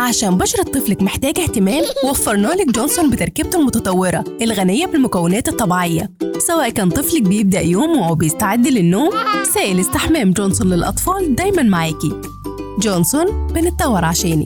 عشان بشرة طفلك محتاجة اهتمام وفرنا لك جونسون بتركيبته المتطورة الغنية بالمكونات الطبيعية سواء كان طفلك بيبدأ يومه أو بيستعد للنوم سائل استحمام جونسون للأطفال دايما معاكي جونسون بنتطور عشانك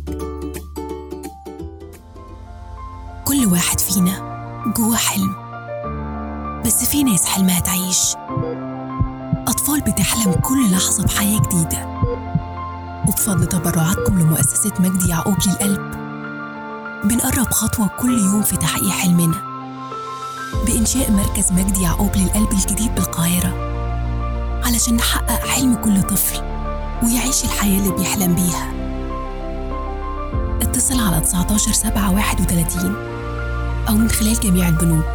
كل واحد فينا جوه حلم بس في ناس حلمها تعيش أطفال بتحلم كل لحظة بحياة جديدة وبفضل تبرعاتكم لمؤسسة مجدي يعقوب للقلب بنقرب خطوة كل يوم في تحقيق حلمنا بإنشاء مركز مجدي يعقوب للقلب الجديد بالقاهرة علشان نحقق حلم كل طفل ويعيش الحياة اللي بيحلم بيها اتصل على 19 7 31 أو من خلال جميع البنوك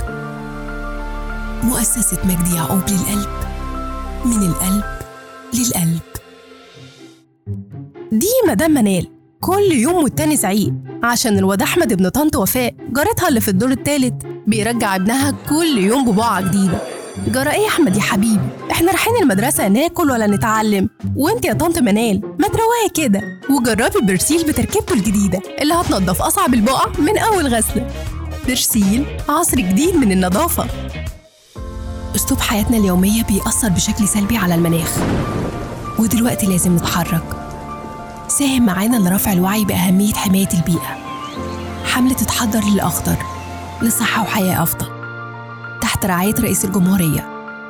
مؤسسة مجدي يعقوب للقلب من القلب للقلب دي مدام منال كل يوم والتاني زعيق عشان الواد احمد ابن طنط وفاء جارتها اللي في الدور التالت بيرجع ابنها كل يوم بباعة جديدة جرى ايه يا احمد يا حبيبي احنا رايحين المدرسة ناكل ولا نتعلم وانت يا طنط منال ما تروقي كده وجربي برسيل بتركيبته الجديدة اللي هتنضف اصعب البقع من اول غسلة برسيل عصر جديد من النظافة أسلوب حياتنا اليومية بيأثر بشكل سلبي على المناخ ودلوقتي لازم نتحرك ساهم معانا لرفع الوعي بأهمية حماية البيئة حملة تتحضر للأخضر لصحة وحياة أفضل تحت رعاية رئيس الجمهورية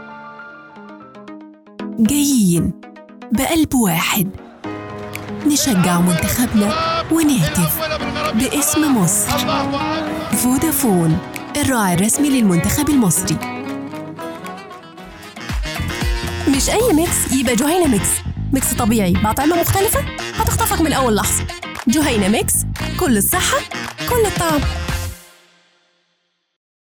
جايين بقلب واحد نشجع منتخبنا ونهتف باسم مصر فودافون الراعي الرسمي للمنتخب المصري مش أي ميكس يبقى جهينة ميكس ميكس طبيعي بأطعمة مختلفة هتخطفك من أول لحظة جهينة ميكس كل الصحة كل الطعم